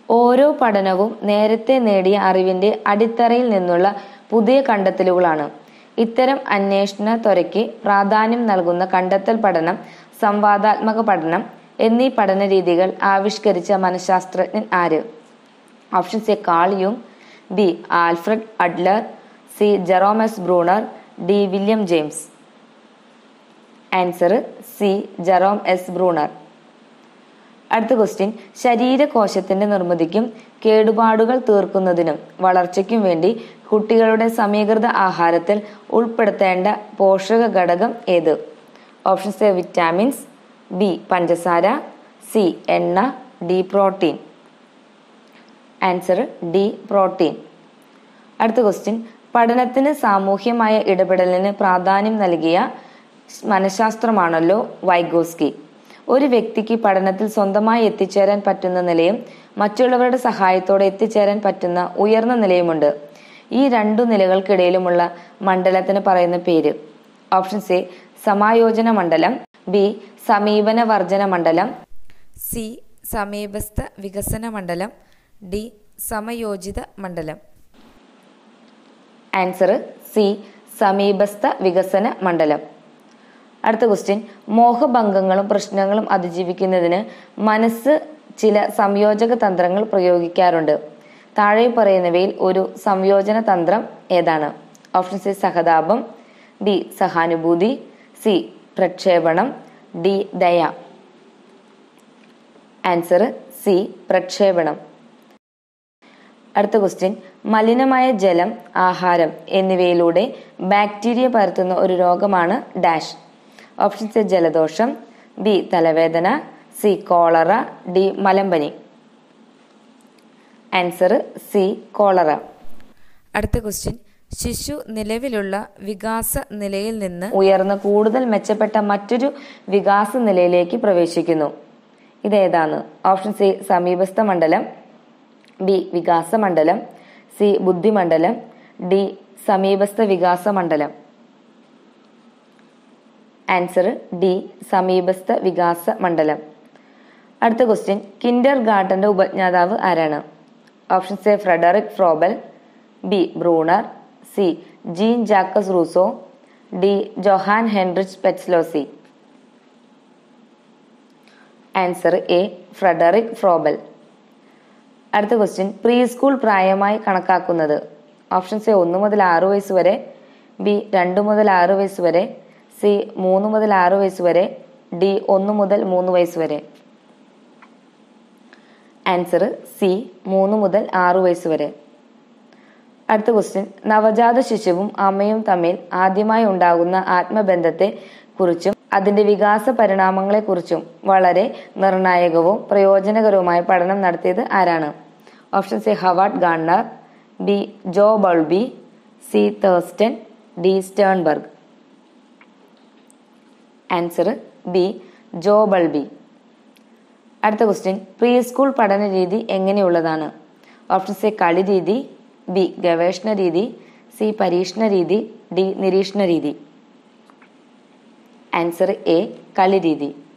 ഓരോ പഠനവും നേരത്തെ നേടിയ അറിവിന്റെ അടിത്തറയിൽ നിന്നുള്ള പുതിയ കണ്ടെത്തലുകളാണ് ഇത്തരം അന്വേഷണ ത്വരയ്ക്ക് പ്രാധാന്യം നൽകുന്ന കണ്ടെത്തൽ പഠനം സംവാദാത്മക പഠനം എന്നീ പഠന രീതികൾ ആവിഷ്കരിച്ച മനഃശാസ്ത്രജ്ഞൻ ആര് ഓപ്ഷൻ സി കാൾ യുങ് B Alfred Adler C Jerome S Bruner D William James answer C Jerome S Bruner അടുത്ത ക്വസ്റ്റ്യൻ ശരീരകോശത്തിന്റെ നിർമ്മിതിക്കും കേടുപാടുകൾ തീർക്കുന്നതിനും വളർച്ചയ്ക്കും വേണ്ടി കുട്ടികളുടെ സമീകൃത ആഹാരത്തിൽ ഉൾപ്പെടുത്തേണ്ട പോഷക ഘടകം ഏത് ഓപ്ഷൻസ് എ വിറ്റാമിൻസ് ബി പഞ്ചസാര സി എണ്ണ D protein answer D protein അടുത്ത ക്വസ്റ്റ്യൻ പഠനത്തിന് സാമൂഹ്യമായ ഇടപെടലിന് പ്രാധാന്യം നൽകിയ മനഃശാസ്ത്രമാണല്ലോ വൈഗോസ്കി ഒരു വ്യക്തിക്ക് പഠനത്തിൽ സ്വന്തമായി എത്തിച്ചേരാൻ പറ്റുന്ന നിലയും മറ്റുള്ളവരുടെ സഹായത്തോടെ എത്തിച്ചേരാൻ പറ്റുന്ന ഉയർന്ന നിലയുമുണ്ട് ഈ രണ്ടു നിലകൾക്കിടയിലുമുള്ള മണ്ഡലത്തിന് പറയുന്ന പേര് ഓപ്ഷൻ സി സമായോജന മണ്ഡലം ബി സമീപന വർജന മണ്ഡലം സി സമീപസ്ഥ വികസന മണ്ഡലം ഡി സമയോജിത മണ്ഡലം ആൻസർ സി സമീപസ്ഥ വികസന മണ്ഡലം അടുത്ത ക്വസ്റ്റ്യൻ മോഹഭംഗങ്ങളും പ്രശ്നങ്ങളും അതിജീവിക്കുന്നതിന് മനസ്സ് ചില സംയോജക തന്ത്രങ്ങൾ പ്രയോഗിക്കാറുണ്ട് താഴെ പറയുന്നവയിൽ ഒരു സംയോജന തന്ത്രം ഏതാണ് ഓപ്ഷൻ സി സഹതാപം ബി സഹാനുഭൂതി സി പ്രക്ഷേപണം ഡി ദയ ആൻസർ സി പ്രക്ഷേപണം അടുത്ത ക്വസ്റ്റ്യൻ മലിനമായ ജലം ആഹാരം എന്നിവയിലൂടെ ബാക്ടീരിയ പരത്തുന്ന ഒരു രോഗമാണ് ഡാഷ് ഓപ്ഷൻ സി ജലദോഷം ബി തലവേദന സി കോളറ ഡി മലമ്പനി ആൻസർ സി കോളറ അടുത്ത ക്വസ്റ്റ്യൻ ശിശു നിലവിലുള്ള വികാസ നിലയിൽ നിന്ന് ഉയർന്ന കൂടുതൽ മെച്ചപ്പെട്ട മറ്റൊരു വികാസ നിലയിലേക്ക് പ്രവേശിക്കുന്നു ഇതേതാണ് ഓപ്ഷൻ സി സമീപസ്ഥ മണ്ഡലം ബി വികാസ മണ്ഡലം സി ബുദ്ധിമണ്ഡലം ഡി സമീപസ്ഥ വികാസ മണ്ഡലം ആൻസർ ഡി സമീപസ്ഥ വികാസ മണ്ഡലം അടുത്ത ക്വസ്റ്റ്യൻ കിൻഡർ ഗാർഡന്റെ ഉപജ്ഞാതാവ് ആരാണ് option A Friedrich Froebel B Bruner C Jean Jacques Rousseau D Johann Heinrich Pestalozzi answer A Friedrich Froebel അടുത്ത ക്വസ്റ്റ്യൻ പ്രീ സ്കൂൾ പ്രായമായി കണക്കാക്കുന്നത് ഓപ്ഷൻസ് എ ഒന്ന് മുതൽ ആറ് വയസ്സ് വരെ ബി രണ്ട് മുതൽ ആറ് വയസ്സ് വരെ സി മൂന്ന് മുതൽ ആറ് വയസ്സ് വരെ ഡി ഒന്ന് മുതൽ മൂന്ന് വയസ്സ് വരെ ആൻസർ സി മൂന്ന് മുതൽ ആറ് വയസ്സ് വരെ അടുത്ത ക്വസ്റ്റ്യൻ നവജാത ശിശുവും അമ്മയും തമ്മിൽ ആദ്യമായി ഉണ്ടാകുന്ന ആത്മബന്ധത്തെ കുറിച്ചും അതിന്റെ വികാസ പരിണാമങ്ങളെ കുറിച്ചും വളരെ നിർണായകവും പ്രയോജനകരവുമായ പഠനം നടത്തിയത് ആരാണ് option C Howard Gardner B John Bowlby C Thurstone D Sternberg answer B John Bowlby അടുത്ത ക്വസ്റ്റ്യൻ പ്രീ സ്കൂൾ പഠന രീതി എങ്ങനെയുള്ളതാണ് ഓപ്ഷൻ സി കളി രീതി ബി ഗവേഷണ രീതി സി പരീക്ഷണ രീതി ഡി നിരീക്ഷണ രീതി ആൻസർ എ കളി രീതി